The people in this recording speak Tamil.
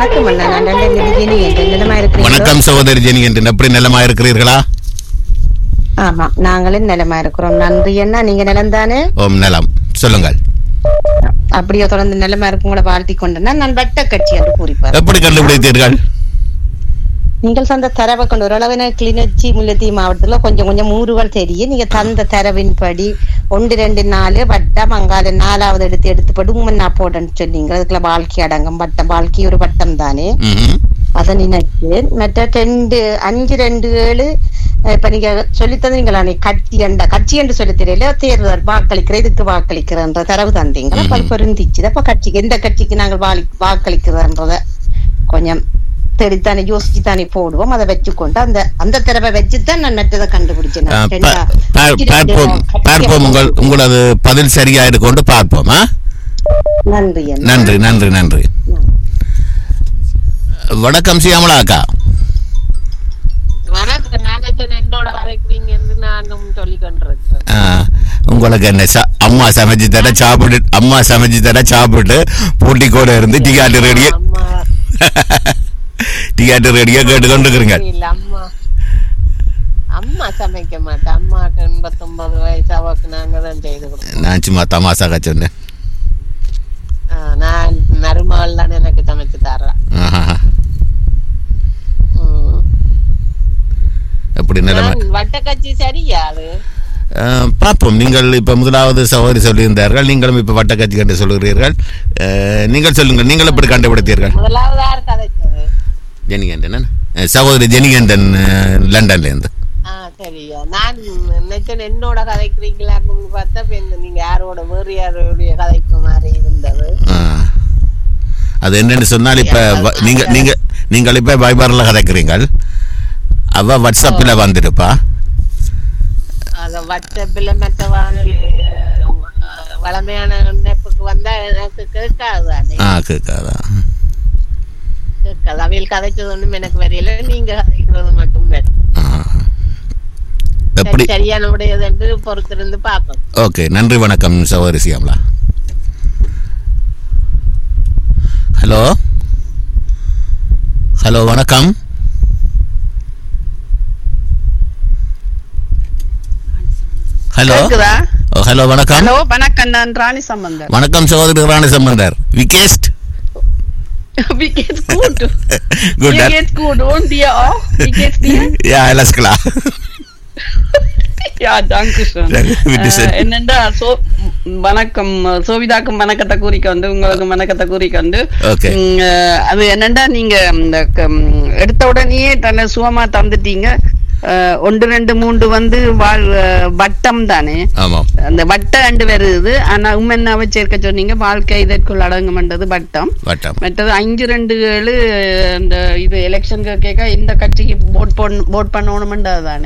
வணக்கம் அண்ணா நான் ரெண்டு நெடுஜினி என்ற நிலமா இருக்கிறேன் வணக்கம் சகோதரி ஜெனி என்று எப்படி நிலமா இருக்கிறீர்களா ஆமா நாங்களும் நிலமா இருக்கிறோம் நன்றி அண்ணா நீங்க நிலம் தானே ஓம் நலம் சொல்லுங்கள் அப்படியே தொடர்ந்து நிலமா இருக்குங்கள வாழ்த்தி கொண்டேன்னா நான் வட்ட கட்சி என்று கூறிப்பார் எப்படி கண்டுபிடித்தீர்கள் நீங்கள் தந்த தரவை கொண்டு ஓரளவு கிளிநொச்சி முல்லைத்தீ மாவட்டத்துல கொஞ்சம் கொஞ்சம் ஊறுகள் தெரியும் நீங்க தந்த தரவின்படி ஒன்று ரெண்டு நாலு வட்டம் அங்கால நாலாவது எடுத்து எடுத்து படு உமன்னா போடன்னு சொன்னீங்க அதுக்குள்ள வாழ்க்கை அடங்கும் வட்டம் வாழ்க்கை ஒரு வட்டம் தானே ம்ஹும். அதை நினைச்சேன் மற்ற ரெண்டு அஞ்சு ரெண்டு ஏழு அஹ் இப்ப நீங்க சொல்லி தந்தீங்களா நீ கட்சி என்ற கட்சி என்று சொல்லி தெரியல தேர்தல் வாக்களிக்கிற இதுக்கு வாக்களிக்கிறன்ற தரவு தந்தீங்க அப்ப அது பொருந்திச்சு அப்ப கட்சிக்கு எந்த கட்சிக்கு நாங்கள் வாளி வாக்களிக்கிறன்றத கொஞ்சம் தெளித்தானே யோசிச்சு தானே போடுவோம் அதை வச்சுக்கொண்டு அந்த அந்த தரவை வச்சுதான் நான் மற்றதை கண்டுபிடிச்சேன் ஆ, நான் பா- ரெண்டா- பா- அஞ்சு ரெண்டு பார்ப்போம் கட்சி பார்ப்போம் உங்கள் உங்களது பதில் சரியா கொண்டு பார்ப்போம் ஆ? நன்றி அண்ணா. நன்றி நன்றி நன்றி வணக்கம் சியாமலா அக்கா வணக்கம் நாளைக்கு என்னோட வரைக்கிறீங்க என்று நானும் சொல்லிக் கொண்டிருக்கிறேன் ஆ, உங்களுக்கு என்ன சா- அம்மா சமைச்சு தர சாப்பிட்டு அம்மா சமைச்சு தர சாப்பிட்டு பூட்டிக்கோட இருந்து டிகாட்டு ரேடியோ அம்மா டிகாட்டு ரேடியோ கேட்டுக்கொண்டிருக்கிறீங்க இல்ல அம்மா அம்மா சமைக்க மாட்டேன் அம்மாக்கு எண்பத்தொன்பது வயசு அவக்கு நாங்க தான் செய்து கொடுப்போம் நான் சும்மா தமாசாக சொன்னேன் ஆ, நான் மருமகள் தான் எனக்கு சமைச்சு தர்றேன் ஆஹா. ம். எப்படி நிலைமை நான் வட்டக்கட்சி சரியா அது ஆ, பார்ப்போம் நீங்கள் இப்ப முதலாவது சகோதரி சொல்லியிருந்தார்கள் நீங்களும் இப்ப வட்டக்கட்சி கண்டு சொல்கிறீர்கள் ஆ, நீங்கள் சொல்லுங்கள் நீங்கள் எப்படி கண்டுபிடித்தீர்கள் முதலாவது யார் கதைச்சது ஜெனிகண்டன் சகோதரி ஜெனிகண்டன் ஆ, லண்டன்ல இருந்து ஆ சரியா நான் நினைச்சேன் என்னோட கதைக்கிறீங்களான்னு பார்த்தா இப்ப இந்த நீங்க யாரோட வேறு யாருடைய கதைக்கு மாதிரி இருந்தது ஆ. அது என்னன்னு சொன்னால் இப்ப வ- நீங்க நீங்க நீங்கள் இப்ப வைபர்ல கதைக்கிறீங்கள் அவ வாட்ஸ்அப்ல வந்திருப்பா அத வாட்ஸ்அப்ல மற்ற வானொலி அஹ், வளமையான இணைப்புக்கு வந்தா எனக்கு கேட்காது தானே ஆ கேட்காதா கேட்காது அவையில் கதைச்சது ஒண்ணும் எனக்கு வரையில நீங்க கதைக்கிறது மட்டும் வரும். ஆ. எப்படி சரி, சரியான உடையது என்று பொறுத்திருந்து பார்ப்போம் ஓகே நன்றி வணக்கம் சகோதரி சியாமலா ஹலோ ஹலோ வணக்கம் ஹலோ கேக்குதா ஓ, ஹலோ வணக்கம் ஹலோ வணக்கம் நான் ராணி சம்பந்தர் வணக்கம் சகோதரி ராணி Sambandar விகேஸ்ட் Wie geht's gut? Gut, Mir dann- geht's gut. Und dir auch? Wie geht's dir? யா alles klar Ja, danke schön. Danke, bitte schön. அஹ், என்னண்டா சோ ம், வணக்கம் சோவிதாக்கும் வணக்கத்தை கூறிக்கொண்டு உங்களுக்கு வணக்கத்தை கூறிக்கொண்டு Okay. ம், அஹ், அது என்னண்டா நீங்க இந்த க- ம், எடுத்த உடனே தன்னை சுகமா தந்துட்டீங்க அஹ், ஒன்று ரெண்டு மூன்று வந்து வாழ் அஹ், வட்டம் தானே ஆமாம் அந்த வட்ட அண்டு வருது ஆனா உண்மை சேர்க்க சொன்னீங்க வாழ்க்கை இதற்குள் அடங்குமென்றது வட்டம் வட்டம் மற்றது அஞ்சு ரெண்டு ஏழு இந்த இது எலெக்ஷன் கேட்க இந்த கட்சிக்கு போட் போட் பண்ணணுமென்றது தானே